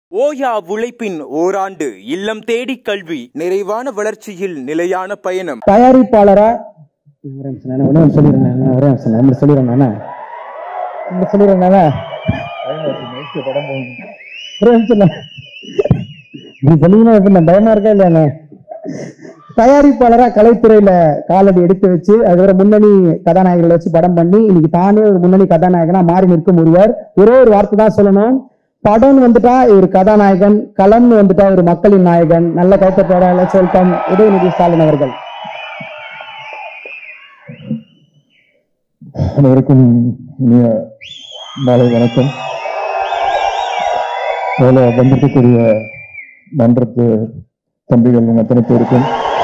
ஓயா உழைப்பின் ஓராண்டு இல்லம் தேடி கல்வி நிறைவான வளர்ச்சியில் நிலையான பயணம் தயாரிப்பாளரா ஒரே நிமிஷம் நானே, ஒரே நிமிஷம் சொல்லிடுறேன் நானே, ஒரே நிமிஷம் நான் இப்படி சொல்லிடுறேன் நானே. இப்படி சொல்லிடுறேன் நானே. ஒரே நிமிஷம் நான். நீ சொன்னீங்கன்னா எப்படி நான் பயமா இருக்கா இல்லையாண்ணே தயாரிப்பாளரா கலைத்துறையில காலடி எடுத்து வச்சு அதுக்கப்புறம் முன்னணி கதாநாயகர்களை வச்சு படம் பண்ணி இன்னைக்கு தானே ஒரு முன்னணி கதாநாயகனா மாறி நிற்கும் ஒருவர் ஒரே ஒரு வார்த்தை தான் சொல்லணும் படம்னு வந்துட்டா இவர் கதாநாயகன் களம்னு வந்துட்டா ஒரு மக்களின் நாயகன் நல்ல கைத்தட்டோட வெல்கம் உதயநிதி ஸ்டாலின் அவர்கள் அனைவருக்கும் இனிய மாலை வணக்கம் அதில் வந்திருக்கக்கூடிய மன்றத்து தம்பிகள் உங்க அத்தனை பேருக்கும்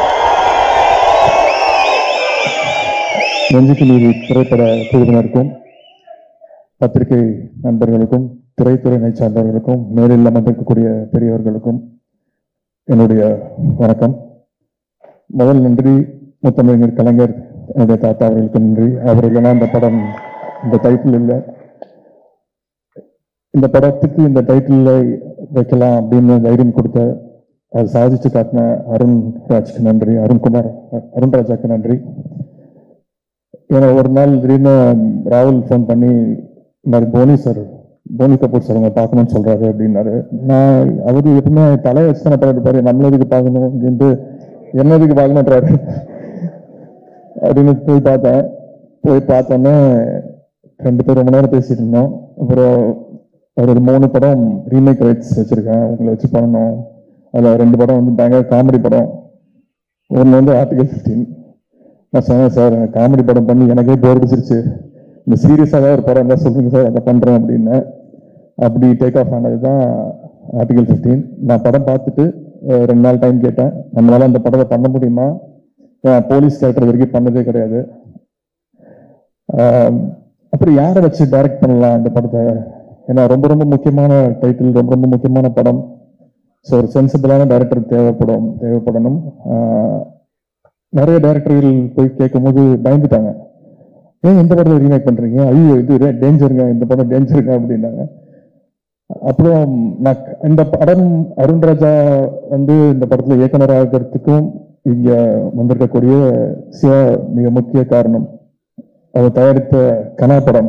நெஞ்சுக்கு நீதி திரைப்பட குழுவினருக்கும் பத்திரிகை நண்பர்களுக்கும் திரைத்துறையினை சார்ந்தவர்களுக்கும் மேலில் அமர்ந்திருக்கக்கூடிய பெரியவர்களுக்கும் என்னுடைய வணக்கம் முதல் நன்றி முத்தமிழர் கலைஞர் என்னுடைய தாத்தா அவர்களுக்கு நன்றி அவர் இல்லைன்னா இந்த படம் இந்த டைட்டில் இல்லை இந்த படத்துக்கு இந்த டைட்டில் வைக்கலாம் அப்படின்னு தைரியம் கொடுத்த அது சாதிச்சு காட்டின அருண் ராஜ்க்கு நன்றி அருண்குமார் அருண் ராஜாக்கு நன்றி ஏன்னா ஒரு நாள் திடீர்னு ராகுல் ஃபோன் பண்ணி இந்த மாதிரி போனி சார் போனி கபூர் சார் உங்களை பார்க்கணும்னு சொல்றாரு அப்படின்னாரு நான் அவரு எப்பவுமே தலையை வச்சு தானே படம் எடுப்பாரு நம்மள எதுக்கு பார்க்கணும் அப்படின்ட்டு என்ன எதுக்கு பார்க்கணுன்றாரு அப்படின்னு போய் பார்த்தேன் போய் பார்த்தோன்னே ரெண்டு பேரும் ரொம்ப நேரம் பேசிட்டு இருந்தோம் அப்புறம் அவர் ஒரு மூணு படம் ரீமேக் ரைட்ஸ் வச்சிருக்கேன் உங்களை வச்சு பண்ணணும் அதில் ரெண்டு படம் வந்து பயங்கர காமெடி படம் ஒன்று வந்து ஆர்டிகல் ஃபிஃப்டீன் நான் சொன்னேன் சார் காமெடி படம் பண்ணி எனக்கே போர் அடிச்சிருச்சு இந்த சீரியஸாக ஒரு படம் இருந்தால் சொல்லுங்க சார் அதை பண்ணுறேன் அப்படின்னு அப்படி டேக் ஆஃப் ஆனது தான் ஆர்டிகல் ஃபிஃப்டீன் நான் படம் பார்த்துட்டு அஹ், ரெண்டு நாள் டைம் கேட்டேன் நம்மளால அந்த படத்தை பண்ண முடியுமா ஏன் போலீஸ் கேரக்டர் வரைக்கும் பண்ணதே கிடையாது ஆஹ், அப்புறம் யாரை வச்சு டைரக்ட் பண்ணலாம் இந்த படத்தை ஏன்னா ரொம்ப ரொம்ப முக்கியமான டைட்டில் ரொம்ப ரொம்ப முக்கியமான படம் ஸோ ஒரு சென்சிபிளான டைரக்டர் தேவைப்படும் தேவைப்படணும் ஆஹ், நிறைய டைரக்டர்கள் போய் கேட்கும்போது பயந்துட்டாங்க ஏன் இந்த படத்தை ரீமேக் பண்றீங்க ஐயோ இது டேஞ்சருங்க இந்த படம் டேஞ்சருங்க அப்படின்னாங்க அப்புறம் நான் க- இந்த படம் அருண்ராஜா வந்து இந்த படத்துல இயக்குனராகிறதுக்கும் இங்க வந்திருக்கக்கூடிய சிவா மிக முக்கிய காரணம் அவர் தயாரித்த கனா படம்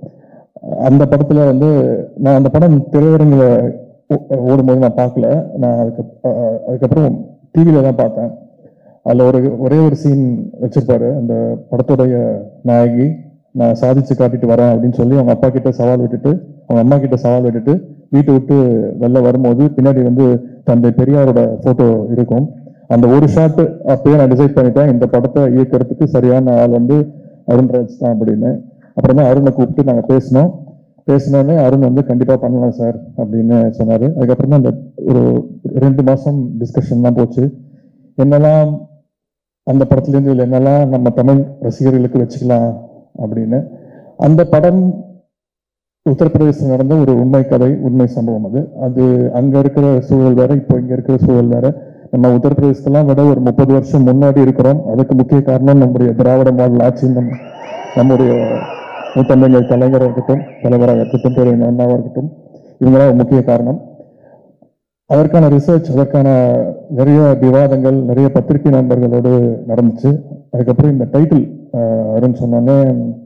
அந்த படத்துல வந்து நான் அந்த படம் திரையரங்குல ஓ- ஓடும்போது நான் பார்க்கல நான் அதுக்கு அஹ், அதுக்கப்புறம் டிவியில தான் பார்த்தேன் அதுல ஒரு ஒரே ஒரு சீன் வச்சிருப்பாரு அந்த படத்துடைய நாயகி நான் சாதிச்சு காட்டிட்டு வரேன் அப்படின்னு சொல்லி அவங்க அப்பா கிட்ட சவால் விட்டுட்டு அவங்க அம்மா கிட்ட சவால் விட்டுட்டு வீட்டை விட்டு வெளில வரும்போது பின்னாடி வந்து தந்தை பெரியாரோட போட்டோ இருக்கும் அந்த ஒரு ஷாட் அப்பயே நான் டிசைட் பண்ணிட்டேன் இந்த படத்தை இயக்கிறதுக்கு சரியான ஆள் வந்து அருண்ராஜ் தான் அப்படின்னு அப்புறம் தான் அருணை கூப்பிட்டு நாங்கள் பேசினோம் பேசினோடனே அருண் வந்து கண்டிப்பாக பண்ணலாம் சார் அப்படின்னு சொன்னார் அதுக்கப்புறம் தான் அந்த ஒரு ரெண்டு மாதம் டிஸ்கஷன் தான் போச்சு என்னெல்லாம் அந்த படத்துலேருந்து இதில் என்னெல்லாம் நம்ம தமிழ் ரசிகர்களுக்கு வச்சுக்கலாம் அப்படின்னு அந்த படம் உத்தரப்பிரதேசத்தில் நடந்த ஒரு உண்மை கதை உண்மை சம்பவம் அது அது அங்க இருக்கிற சூழல் வேற இப்போ இங்க இருக்கிற சூழல் வேற நம்ம உத்தரப்பிரதேசத்தெல்லாம் விட ஒரு முப்பது வருஷம் முன்னாடி இருக்கிறோம் அதுக்கு முக்கிய காரணம் நம்முடைய திராவிட மாடல் ஆட்சி நம் நம்முடைய முத்தமிழர் கலைஞராக இருக்கட்டும் தலைவராக இருக்கட்டும் பேர் அண்ணாவாக இருக்கட்டும் இவங்களாம் ஒரு முக்கிய காரணம் அதற்கான ரிசர்ச் அதற்கான நிறைய விவாதங்கள் நிறைய பத்திரிகை நண்பர்களோடு நடந்துச்சு அதுக்கப்புறம் இந்த டைட்டில் அருண் சொன்னோன்னே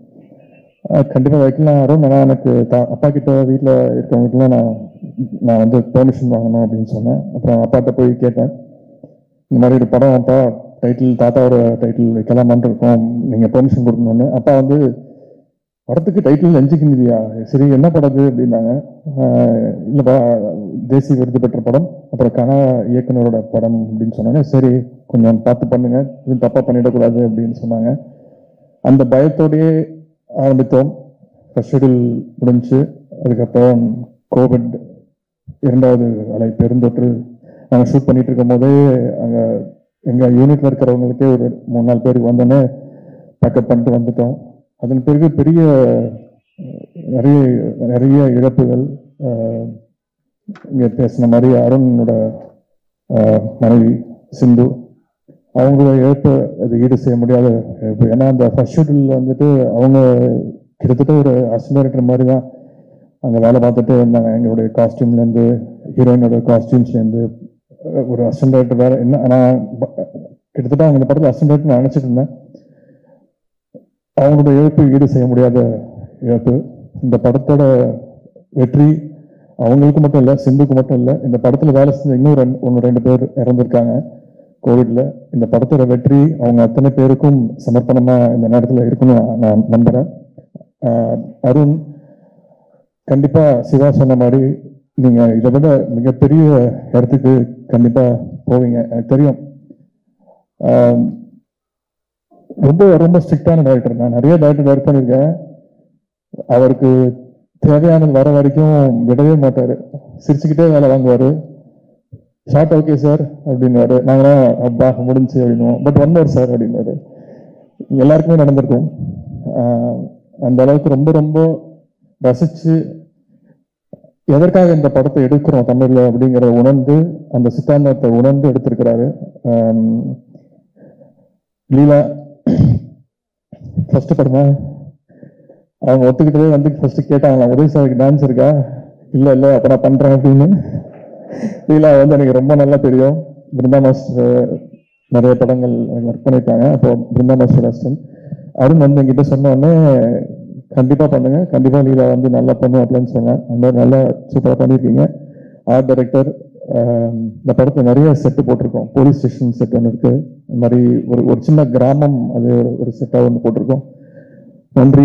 அஹ், கண்டிப்பா வைக்கலாம் அருண் ஆனால் எனக்கு தா- அப்பா கிட்ட வீட்டில் இருக்கவங்களுக்குலாம் நான் நான் வந்து பெர்மிஷன் வாங்கணும் அப்படின்னு சொன்னேன் அப்புறம் அப்பாட்ட போய் கேட்டேன் இந்த மாதிரி ஒரு படம் அப்பா டைட்டில் தாத்தாவோட டைட்டில் வைக்கலாமான்னு இருக்கோம் நீங்கள் பெர்மிஷன் கொடுக்கணும்னு அப்பா வந்து படத்துக்கு டைட்டில் நெஞ்சுக்கு சரி என்ன படம் இது அப்படின்னாங்க ஆஹ் இல்லைப்பா தேசிய விருது பெற்ற படம் அப்புறம் கனா இயக்குனரோட படம் அப்படின்னு சொன்னாங்க சரி கொஞ்சம் பார்த்து பண்ணுங்க எதுவும் தப்பா பண்ணிடக்கூடாது அப்படின்னு சொன்னாங்க அந்த பயத்தோடயே ஆரம்பித்தோம் ஃபர்ஸ்ட் ஷெடியூல் முடிஞ்சு அதுக்கப்புறம் கோவிட் இரண்டாவது அலை பெருந்தொற்று நாங்கள் ஷூட் பண்ணிட்டு இருக்கும் போதே அங்கே எங்கள் யூனிட்ல இருக்கிறவங்களுக்கே ஒரு மூணு நாலு பேருக்கு வந்தோடனே பேக்கப் பண்ணிட்டு வந்துட்டோம் அதன் பிறகு பெரிய அஹ், நிறைய நிறைய இழப்புகள் அஹ், இங்க பேசின மாதிரி அருணனோட அஹ், மனைவி சிந்து அவங்களோட இழப்பு அது ஈடு செய்ய முடியாத இழப்பு ஏன்னா அந்த ஃபர்ஸ்ட் ஷெட்யூல் வந்துட்டு அவங்க கிட்டத்தட்ட ஒரு அசிஸ்டன்ட் டைரக்டர் மாதிரி தான் அங்கே வேலை பார்த்துட்டு இருந்தாங்க எங்களுடைய காஸ்டியூம்லேருந்து ஹீரோயினோட காஸ்டியூம்ஸ்லேருந்து ஒரு அசிஸ்டன்ட் டைரக்டர் வேற என்ன நான் ப- கிட்டத்தட்ட அவங்க இந்த படத்தில் அசிஸ்டன்ட் டைரக்டர் நான் நினச்சிட்டு இருந்தேன் அவங்களோட இழப்பு ஈடு செய்ய முடியாத இழப்பு இந்த படத்தோட வெற்றி அவங்களுக்கு மட்டும் இல்லை சிந்துக்கு மட்டும் இல்லை இந்த படத்தில் வேலை செஞ்ச இன்னும் ரெண்டு ஒன்று ரெண்டு பேர் இறந்துருக்காங்க கோவிட்ல இந்த படத்தோட வெற்றி அவங்க அத்தனை பேருக்கும் சமர்ப்பணமாக இந்த நேரத்தில் இருக்குன்னு நான் நான் நம்புகிறேன் அருண் கண்டிப்பா சிவா சொன்ன மாதிரி நீங்க இதை விட மிகப்பெரிய இடத்துக்கு கண்டிப்பா போவீங்க எனக்கு தெரியும் ஆம், ரொம்ப ரொம்ப ஸ்ட்ரிக்டான டைரக்டர் நான் நிறைய டைரக்டர் டைரக்ட் பண்ணியிருக்கேன் அவருக்கு தேவையானது வர வரைக்கும் விடவே மாட்டாரு சிரிச்சுக்கிட்டே வேலை வாங்குவாரு ஷார்ட் ஓகே சார் அப்படின்னுவாரு நாங்களாம் அப்பா முடிஞ்சு அப்படின்னுவோம் பட் ஒன் மோர் சார் அப்படின்னுவாரு எல்லாருக்குமே நடந்திருக்கும் ஆஹ் அந்த அளவுக்கு ரொம்ப ரொம்ப ரசிச்சு எதற்காக இந்த படத்தை எடுக்கிறோம் தமிழ்ல அப்படிங்கிறத உணர்ந்து அந்த சித்தாந்தத்தை உணர்ந்து எடுத்திருக்கிறாரு ஆம், லீலா ஃபர்ஸ்ட் படமா அவங்க ஒத்துக்கிட்டதே வந்து ஃபர்ஸ்ட் கேட்டாங்களா உதவி சாருக்கு டான்ஸ் இருக்கா இல்ல இல்ல அப்ப நான் பண்றேன் அப்படின்னு லீலா வந்து எனக்கு ரொம்ப நல்லா தெரியும் பிருந்தா மாஸ்டர் நிறைய படங்கள் ஒர்க் பண்ணியிருக்காங்க அப்போ பிருந்தா மாஸ்டர் அசிஸ்டன்ட் அருண் வந்து என்கிட்ட சொன்ன உடனே கண்டிப்பா பண்ணுங்க கண்டிப்பா லீலா வந்து நல்லா பண்ணுவாப்லன்னு சொன்னேன் அந்த மாதிரி நல்லா சூப்பரா பண்ணியிருக்கீங்க ஆர்ட் டைரக்டர் இந்த படத்துல நிறைய செட்டு போட்டிருக்கோம் போலீஸ் ஸ்டேஷன் செட் ஒன்று இருக்கு இந்த மாதிரி ஒரு ஒரு சின்ன கிராமம் அது ஒரு செட்டாக ஒன்று போட்டிருக்கோம் நன்றி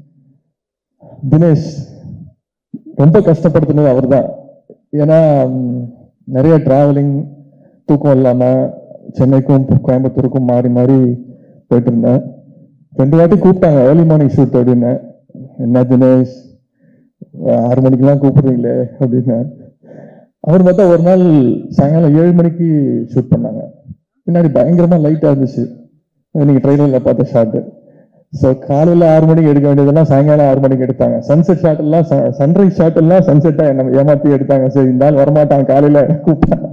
தினேஷ் ரொம்ப கஷ்டப்படுத்தினது அவர்தான் ஏன்னா ம், நிறைய டிராவலிங் தூக்கம் இல்லாம சென்னைக்கும் கோயம்புத்தூருக்கும் மாறி மாறி போயிட்டு இருந்தேன் ரெண்டு வாட்டி கூப்பிட்டாங்க ஏர்லி மார்னிங் ஷூட் அப்படின்னு என்ன தினேஷ் ஆறு மணிக்கெல்லாம் கூப்பிடுறீங்களே அப்படின்னு அவர் பார்த்தா ஒரு நாள் சாயங்காலம் ஏழு மணிக்கு ஷூட் பண்ணாங்க பின்னாடி பயங்கரமா லைட்டா இருந்துச்சு நீங்க ட்ரெயிலர்ல பார்த்த ஷாட்டு ஸோ காலையில ஆறு மணிக்கு எடுக்க வேண்டியதெல்லாம் சாயங்காலம் ஆறு மணிக்கு எடுத்தாங்க சன்செட் ஷாட் எல்லாம் சன்ரைஸ் ஷாட் எல்லாம் சன்செட்டா என்ன ஏமாத்தி எடுத்தாங்க சரி இந்த ஆள் வரமாட்டாங்க காலையில கூப்பிட்டாங்க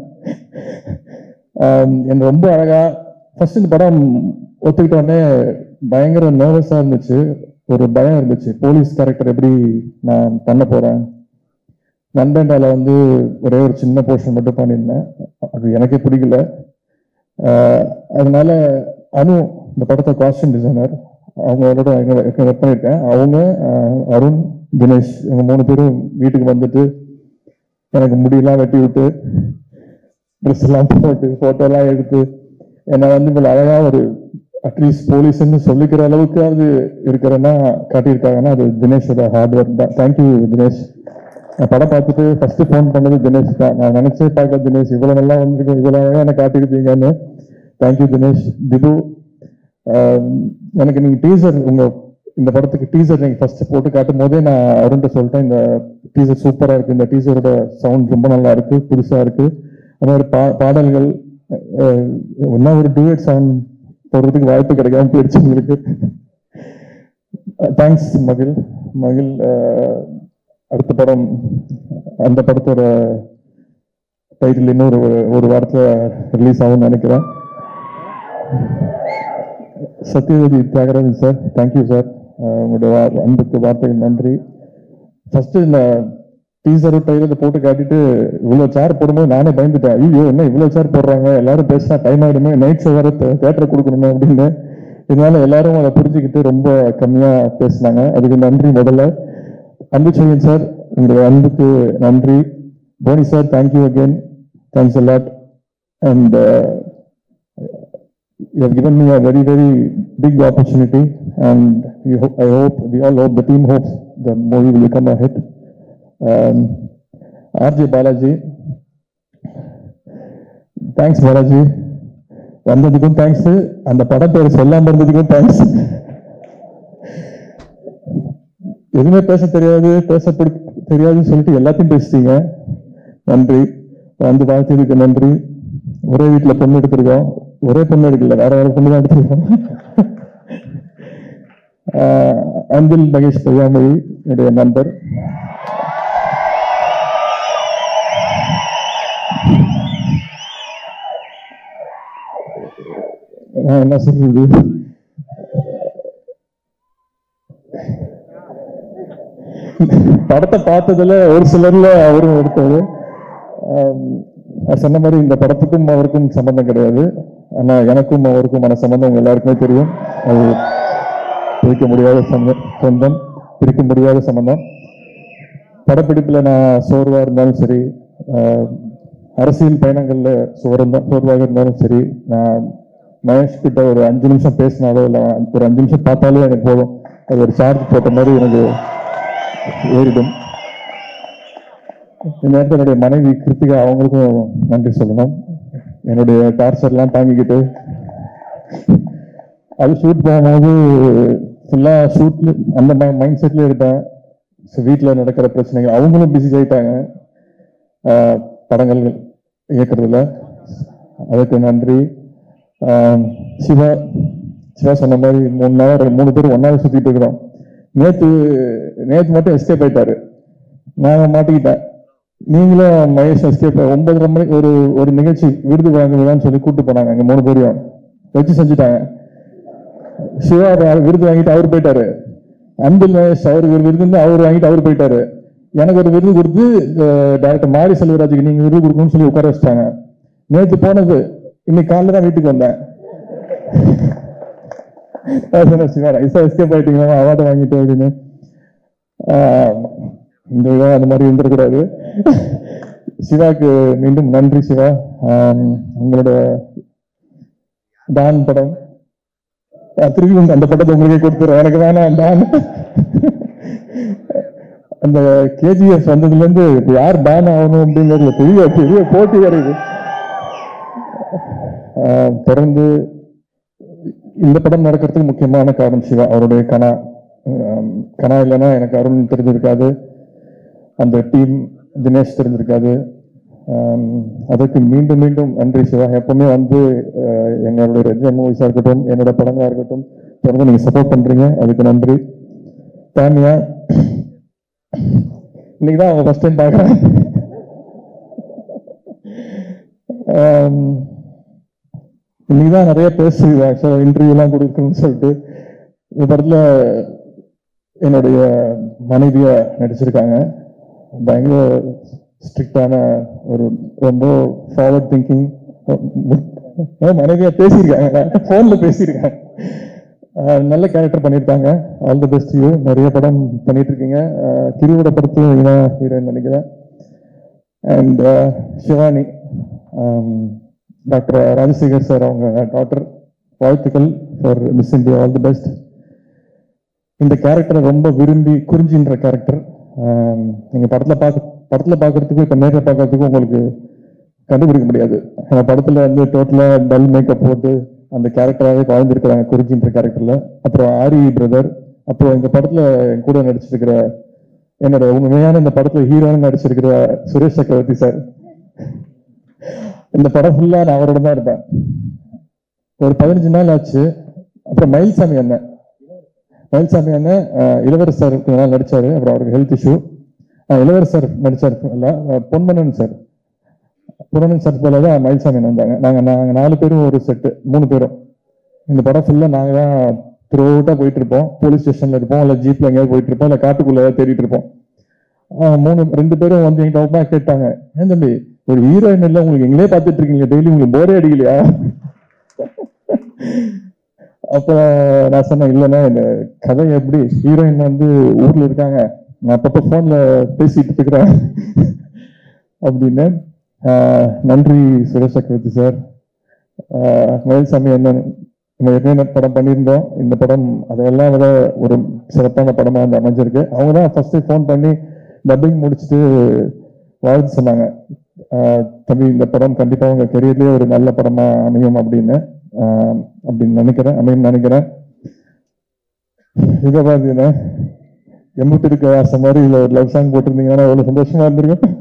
ஆம், எனக்கு ரொம்ப அழகா ஃபர்ஸ்ட் இந்த படம் ஒத்துக்கிட்ட உடனே பயங்கர நர்வஸா இருந்துச்சு ஒரு பயம் இருந்துச்சு போலீஸ் கேரக்டர் எப்படி நான் பண்ண போறேன் நண்பன்டால வந்து ஒரே ஒரு சின்ன போர்ஷன் மட்டும் பண்ணியிருந்தேன் அது எனக்கே பிடிக்கல ஆஹ் அதனால அனு இந்த படத்தை காஸ்டியூம் டிசைனர் அவங்களோட ஒர்க் பண்ணியிருக்கேன் அவங்க ஆஹ் அருண் தினேஷ் இவங்க மூணு பேரும் வீட்டுக்கு வந்துட்டு எனக்கு முடியெல்லாம் வெட்டி விட்டு ட்ரெஸ் எல்லாம் போட்டு போட்டோ எல்லாம் எடுத்து என்னை வந்து இவ்வளவு அழகா ஒரு அட்லீஸ்ட் போலீஸ்ன்னு சொல்லிக்கிற அளவுக்காவது இருக்கிறேன்னா காட்டியிருக்காங்கன்னா அது தினேஷோட ஹார்ட் ஒர்க் தான் தேங்க்யூ தினேஷ் நான் படம் பார்த்துட்டு ஃபர்ஸ்ட் ஃபோன் பண்ணது தினேஷ் தான் நான் நினைச்சே பார்க்கல தினேஷ் இவ்வளவு நல்லா வந்திருக்கும் இவ்வளவு அழகா என்ன காட்டியிருக்கீங்கன்னு தேங்க்யூ தினேஷ் திபு ஆஹ் எனக்கு நீங்க டீசர் உங்க இந்த படத்துக்கு டீசர் நீங்க ஃபர்ஸ்ட் போட்டு காட்டும் போதே நான் அருண்ட சொல்லிட்டேன் இந்த டீசர் சூப்பரா இருக்கு இந்த டீசரோட சவுண்ட் ரொம்ப நல்லா இருக்கு புதுசா இருக்கு அந்த மாதிரி பா பாடல்கள் அஹ், இன்னும் ஒரு டூயட் சாங் போடுறதுக்கு வாய்ப்பு கிடைக்காம போயிடுச்சு உங்களுக்கு தேங்க்ஸ் மகிழ் மகிழ் அஹ், அடுத்த படம் அந்த படத்தோட டைட்டில் இன்னும் ஒரு ஒரு வாரத்தில் ரிலீஸ் ஆகும்னு நினைக்கிறேன் Sathyavathi Thiyagarajan sir thank you sir உங்களுடைய வா- அன்புக்கு வார்த்தைகள் நன்றி ஃபர்ஸ்ட் இந்த டீசர் டைலர் போட்டு காட்டிட்டு இவ்வளவு சேர் போடும்போது நானே பயந்துட்டேன் ஐயோ என்ன இவ்வளவு சேர் போடுறாங்க எல்லாரும் பேசினா டைம் ஆயிடுமே நைட் ஷோ வேற தேட்டர் கொடுக்கணுமே அப்படின்னு இதனால எல்லாரும் அதை புரிஞ்சுக்கிட்டு ரொம்ப கம்மியா பேசினாங்க அதுக்கு நன்றி முதல்ல அன்புச்செழியன் சார் உங்களுடைய அன்புக்கு நன்றி Boney sir thank you again thanks a lot and you have given me a very, very big opportunity, and we hope, I hope, we all hope, the team hopes the movie will become a hit. Um, RJ Balaji, thanks Balaji வந்ததுக்கும் thanks அந்த படம் பேர் சொல்லாம இருந்ததுக்கும் thanks எதுவுமே பேச தெரியாது பேச பிடி- தெரியாதுன்னு சொல்லிட்டு எல்லாத்தையும் பேசிட்டீங்க நன்றி வந்து வாழ்த்ததுக்கு நன்றி ஒரே வீட்டுல பொண்ணு எடுத்திருக்கோம் ஒரே பொண்ணு எடுக்கல வேற வேற பொண்ணு தான் எடுத்திருக்கோம் ஆஹ் அன்பில் மகேஷ் பொய்யாமொழி என்னுடைய நண்பர் நான் என்ன சொல்றது படத்தை பார்த்ததுல ஒரு சிலர்ல அவரும் எடுத்தது ஆம், நான் சொன்ன மாதிரி இந்த படத்துக்கும் அவருக்கும் சம்பந்தம் கிடையாது ஆனா எனக்கும் அவருக்குமான சம்பந்தம் உங்க எல்லாருக்குமே தெரியும் அது பிரிக்க முடியாத சம்பந்தம் சொந்தம் பிரிக்க முடியாத சம்பந்தம் படப்பிடிப்புல நான் சோர்வா இருந்தாலும் சரி ஆஹ், அரசியல் பயணங்கள்ல சோர்ந்தா சோர்வாக இருந்தாலும் சரி நான் மகேஷ் கிட்ட ஒரு அஞ்சு நிமிஷம் பேசினாலோ இல்லை ஒரு அஞ்சு நிமிஷம் பார்த்தாலே எனக்கு போதும் அது ஒரு சார்ஜ் போட்ட மாதிரி எனக்கு ஏறிடும் இந்த நேரத்தில் என்னுடைய மனைவி கிருத்திகா அவங்களுக்கும் நன்றி சொல்லணும் என்னுடைய டார்ச்சர்லாம் தாங்கிக்கிட்டு அது ஷூட் போகும்போது ஃபுல்லாக ஷூட்ல அந்த மைண்ட் செட்ல இருப்பேன் ஸோ வீட்டில் நடக்கிற பிரச்சனைகள் அவங்களும் பிஸி ஆயிட்டாங்க ஆஹ் படங்கள் இயக்குறதுல அதுக்கு நன்றி ஆஹ் சிவா சிவா சொன்ன மாதிரி மூணு நாள் மூணு பேர் ஒன்னாவது சுத்திட்டு இருக்கிறோம் நேத்து நேத்து மட்டும் எஸ்கேப் ஆயிட்டாரு நான் மாட்டிக்கிட்டேன் நீங்களும் மகேஷ் எஸ்கேப் ஒன்பதரை மணி ஒரு ஒரு நிகழ்ச்சி விருது வாங்குவதான்னு சொல்லி கூட்டு போனாங்க அங்க மூணு பேரையும் வச்சு செஞ்சுட்டாங்க சிவா அவர் விருது வாங்கிட்டு அவர் போயிட்டாரு அன்பில் மகேஷ் அவருக்கு ஒரு விருது இருந்து அவர் வாங்கிட்டு அவர் போயிட்டாரு எனக்கு ஒரு விருது கொடுத்து டைரக்டர் மாரி செல்வராஜுக்கு நீங்க விருது கொடுக்கணும்னு சொல்லி உட்கார வச்சிட்டாங்க நேத்து போனது இன்னைக்கு காலைல தான் வீட்டுக்கு வந்தேன் நான் சொன்னேன் சிவா ரைஸா எஸ்கேப் ஆயிட்டீங்களா அவார்டு வாங்கிட்டு அப்படின்னு ஆஹ் இந்த விதம் அந்த மாதிரி இருந்துடக்கூடாது சிவாக்கு மீண்டும் நன்றி சிவா ஆம், உங்களோட டான் படம் ஆஹ் திருப்பி உங்க அந்த படத்தை உங்களுக்கே கொடுத்துறேன் எனக்கு வேணாம் டான் அந்த கேஜிஎஃப் வந்ததுல இருந்து இப்ப யார் டான் ஆகணும் அப்படிங்கறதுல பெரிய பெரிய போட்டி வருது ஆஹ் தொடர்ந்து இந்த படம் நடக்கிறதுக்கு முக்கியமான காரணம் சிவா அவருடைய கனா ஆம், கனா இல்லைன்னா எனக்கு அருண் தெரிஞ்சிருக்காது அந்த டீம் தினேஷ் தெரிஞ்சிருக்காது ஆம், அதுக்கு மீண்டும் மீண்டும் நன்றி சிவா எப்பவுமே வந்து அஹ், எங்களுடைய ரெஜன் மூவிஸா இருக்கட்டும் என்னோட படங்களா இருக்கட்டும் தொடர்ந்து நீங்க சப்போர்ட் பண்றீங்க அதுக்கு நன்றி தானியா இன்னைக்கு தான் அவங்க ஃபர்ஸ்ட் டைம் பார்க்குறேன் இன்னைக்கு தான் நிறைய பேசுது ஆக்சுவலாக இன்டர்வியூலாம் கொடுக்கணும்னு சொல்லிட்டு இந்த படத்துல என்னுடைய மனைவியா நடிச்சிருக்காங்க பயங்கர ஸ்ட்ரிக்டான ஒரு ரொம்ப ஃபார்வர்ட் திங்கிங் மனைவியா பேசியிருக்காங்க ஃபோன்ல பேசியிருக்காங்க அஹ் நல்ல கேரக்டர் பண்ணியிருக்காங்க ஆல் தி பெஸ்ட் யூ நிறைய படம் பண்ணிட்டு இருக்கீங்க அஹ் கிரியோட படத்துல நீங்க தான் ஹீரோயின் நினைக்கிறேன் and Shivani doctor Rajasekhar sir அவங்க டாக்டர் வாழ்த்துக்கள் for miss India all the best இந்த கேரக்டரை ரொம்ப விரும்பி குறிஞ்சின்ற கேரக்டர் நீங்க படத்துல பார்க்க படத்துல பார்க்கறதுக்கு இப்ப நேரில் பார்க்கறதுக்கு உங்களுக்கு கண்டுபிடிக்க முடியாது அந்த படத்துல வந்து டோட்டலா டல் மேக்கப் போட்டு அந்த கேரக்டராகவே வாழ்ந்திருக்கிறாங்க குறிஞ்சின்ற கேரக்டர்ல அப்புறம் ஆரி பிரதர் அப்புறம் இந்த படத்துல என் கூட நடிச்சிருக்கிற என்னோட உண்மையான இந்த படத்துல ஹீரோன்னு நடிச்சிருக்கிற சுரேஷ் சக்கரவர்த்தி சார் இந்த படம் ஃபுல்லா நான் அவரோட தான் இருப்பேன் ஒரு பதினஞ்சு நாள் ஆச்சு அப்புறம் மயில்சாமி அண்ணன் மயில்சாமி அண்ணன் அஹ், இளவரசர் கொஞ்ச நாள் நடிச்சாரு அப்புறம் அவருக்கு ஹெல்த் இஷ்யூ இளவரசர் நடிச்சார் இல்ல அஹ், பொன்மனன் சார் பொன்மனன் சார் போல தான் மயில்சாமி அண்ணன் வந்தாங்க நாங்க நாங்க நாலு பேரும் ஒரு செட்டு மூணு பேரும் இந்த படம் ஃபுல்லா நாங்க தான் த்ரூட்டா போயிட்டு இருப்போம் போலீஸ் ஸ்டேஷன்ல இருப்போம் இல்ல ஜீப்ல எங்கேயாவது போயிட்டு இருப்போம் இல்ல காட்டுக்குள்ள ஏதாவது தேடிட்டு இருப்போம் ஆஹ் மூணு ரெண்டு பேரும் வந்து என்கிட்ட ஓப்பனா கேட்டாங்க ஏன் தம்பி ஒரு ஹீரோயின் இல்ல உங்களுக்கு எங்களே பார்த்துட்டு இருக்கீங்க டெய்லி உங்களுக்கு போரே அடிக்கலையா அப்ப நான் சொன்னேன் இல்லைண்ணா இந்த கதை எப்படி ஹீரோயின் வந்து ஊர்ல இருக்காங்க நான் அப்பப்ப போன்ல பேசிட்டு இருக்கிறேன் அப்படின்னு ஆஹ் நன்றி சுரேஷ் சக்கரவர்த்தி சார் மயில்சாமி என்ன நம்ம ஏற்கனவே படம் பண்ணியிருந்தோம் இந்த படம் அதெல்லாம் விட ஒரு சிறப்பான படமா வந்து அமைஞ்சிருக்கு அவங்க தான் ஃபர்ஸ்ட் ஃபோன் பண்ணி டப்பிங் முடிச்சுட்டு வாழ்த்து சொன்னாங்க ஆஹ் தம்பி இந்த படம் கண்டிப்பா உங்க கெரியர்லயே ஒரு நல்ல படமா அமையும் அப்படின்னு ஆஹ் அப்படின்னு நினைக்கிறேன் அமையும் நினைக்கிறேன் இதை பாத்தீங்கன்னா எம்புட்டு இருக்க ஆசை மாதிரி இதுல ஒரு லவ் சாங் போட்டிருந்தீங்கன்னா எவ்வளவு சந்தோஷமா இருந்திருக்கும்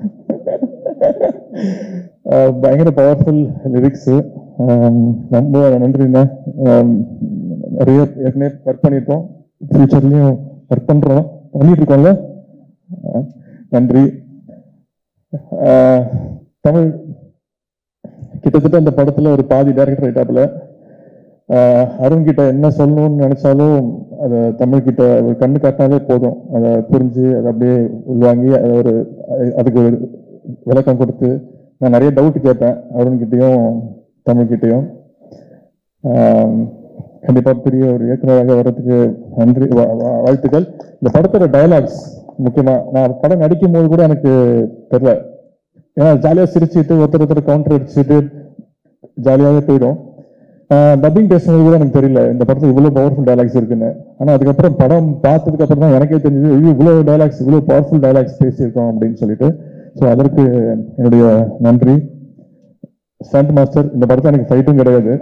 ஆஹ் பயங்கர பவர்ஃபுல் லிரிக்ஸ் ரொம்ப நன்றிண்ணா ஆஹ் நிறைய ஏற்கனவே ஒர்க் பண்ணியிருக்கோம் ஃபியூச்சர்லயும் ஒர்க் பண்றோம் பண்ணிட்டு இருக்கோம்ல ஆஹ் நன்றி ஆஹ் தமிழ் கிட்டத்தட்ட இந்த படத்துல ஒரு பாதி டைரக்டர் ஆயிட்டாப்புல ஆஹ் அருண் கிட்ட என்ன சொல்லணும்னு நினைச்சாலும் அதை தமிழ் கிட்ட ஒரு கண்ணு காட்டினாலே போதும் அதை புரிஞ்சு அதை அப்படியே உள்வாங்கி அதை ஒரு அதுக்கு ஒரு விளக்கம் கொடுத்து நான் நிறைய டவுட் கேட்பேன் அருண்கிட்டயும் தமிழ்கிட்டயும் ஆம், கண்டிப்பா பெரிய ஒரு இயக்குநராக வர்றதுக்கு நன்றி வா- வா- வாழ்த்துக்கள் இந்த படத்தோட டயலாக்ஸ் முக்கியமா நான் படம் நடிக்கும் போது கூட எனக்கு தெரியல ஏன்னா ஜாலியா சிரிச்சுட்டு ஒருத்தர் ஒருத்தர் கவுண்டர் அடிச்சுட்டு ஜாலியாவே போயிடும் டப்பிங் பேசும்போது கூட எனக்கு தெரியல இந்த படத்துல இவ்வளவு பவர்ஃபுல் டயலாக்ஸ் இருக்குன்னு ஆனா அதுக்கப்புறம் படம் பார்த்ததுக்கு அப்புறம் தான் எனக்கே தெரிஞ்சது ஐயோ, இவ்வளவு டயலாக்ஸ் இவ்வளவு பவர்ஃபுல் டயலாக்ஸ் பேசியிருக்கோம் அப்படின்னு சொல்லிட்டு ஸோ அதற்கு என்னுடைய நன்றி ஸ்டண்ட் மாஸ்டர் இந்த படத்துல எனக்கு ஃபைட்டும் கிடையாது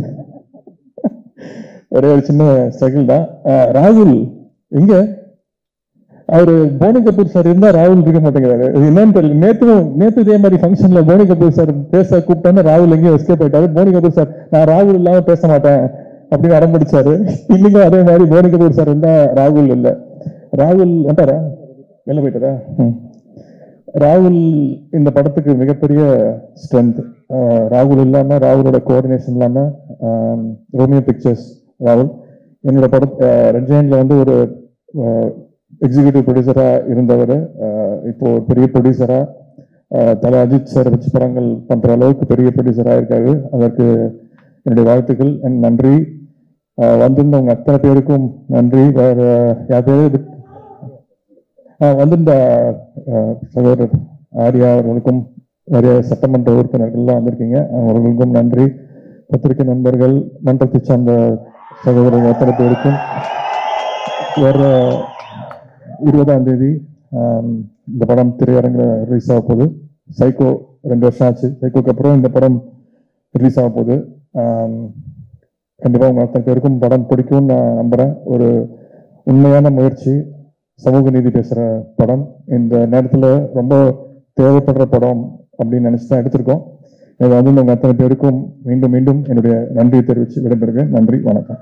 ஒரே ஒரு சின்ன ஸ்ட்ரகிள் தான் அஹ், ராகுல் எங்க அவரு போனி கபூர் சார் இருந்தா ராகுல் இருக்க மாட்டேங்கிறாரு இது என்னன்னு தெரியல நேத்து நேத்து இதே மாதிரி ஃபங்க்ஷன்ல போனி கபூர் சார் பேச கூப்பிட்டாங்க ராகுல் எங்கேயும் எஸ்கேப் ஆயிட்டாரு போனி கபூர் சார் நான் ராகுல் இல்லாம பேச மாட்டேன் அப்படின்னு அடம்பிடிச்சாரு இன்னைக்கும் அதே மாதிரி போனி கபூர் சார் இருந்தா ராகுல் இல்ல ராகுல் வந்துட்டாரா வெளில போயிட்டாரா ம். ராகுல் இந்த படத்துக்கு மிகப்பெரிய ஸ்ட்ரென்த் ராகுல் இல்லாம ராகுலோட கோஆர்டினேஷன் இல்லாம ரோமியோ பிக்சர்ஸ் ராகுல் என்னோட பட ரெஜைன்ல வந்து ஒரு எக்ஸிகியூட்டிவ் ப்ரொடியூசரா இருந்தவர் அஹ், இப்போ ஒரு பெரிய ப்ரொடியூசரா தல அஜித் சார் வச்சு படங்கள் பண்ற அளவுக்கு பெரிய ப்ரொடியூசரா இருக்காரு அதற்கு என்னுடைய வாழ்த்துக்கள் and நன்றி அஹ், வந்திருந்தவங்க அத்தனை பேருக்கும் நன்றி வேற யார் பேரு இது- ஆஹ் வந்திருந்த ஆஹ், சகோதரர் ஆர்யா அவர்களுக்கும் நிறைய சட்டமன்ற உறுப்பினர்கள்லாம் வந்திருக்கீங்க அவர்களுக்கும் நன்றி பத்திரிகை நண்பர்கள் மன்றத்தை சார்ந்த சகோதரர்கள் அத்தனை பேருக்கும் வர இருபதாம் தேதி ஆம், இந்த படம் திரையரங்கில் ரிலீஸ் ஆக போகுது சைக்கோ ரெண்டு வருஷம் ஆச்சு சைக்கோக்கு அப்புறம் இந்த படம் ரிலீஸ் ஆக போகுது ஆம், கண்டிப்பா உங்க அத்தனை பேருக்கும் படம் பிடிக்கும்னு நான் நம்புறேன் ஒரு உண்மையான முயற்சி சமூக நீதி பேசுற படம் இந்த நேரத்துல ரொம்ப தேவைப்படுற படம் அப்படின்னு நினைச்சு தான் எடுத்திருக்கோம் இதை வந்து உங்க அத்தனை பேருக்கும் மீண்டும் மீண்டும் என்னுடைய நன்றியை தெரிவித்து விடைபெறுகிறேன் நன்றி வணக்கம்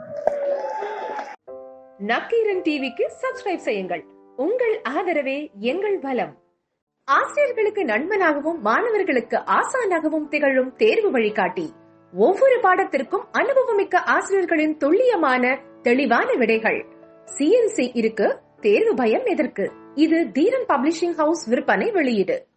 நக்கீரன் டிவிக்கு சப்ஸ்கிரைப் செய்யுங்கள் உங்கள் ஆதரவே எங்கள் பலம் ஆசிரியர்களுக்கு நண்பனாகவும் மாணவர்களுக்கு ஆசானாகவும் திகழும் தேர்வு வழிகாட்டி ஒவ்வொரு பாடத்திற்கும் அனுபவமிக்க ஆசிரியர்களின் துல்லியமான தெளிவான விடைகள் சிஎன்சி இருக்கு தேர்வு பயம் எதற்கு இது தீரன் பப்ளிஷிங் ஹவுஸ் விற்பனை வெளியீடு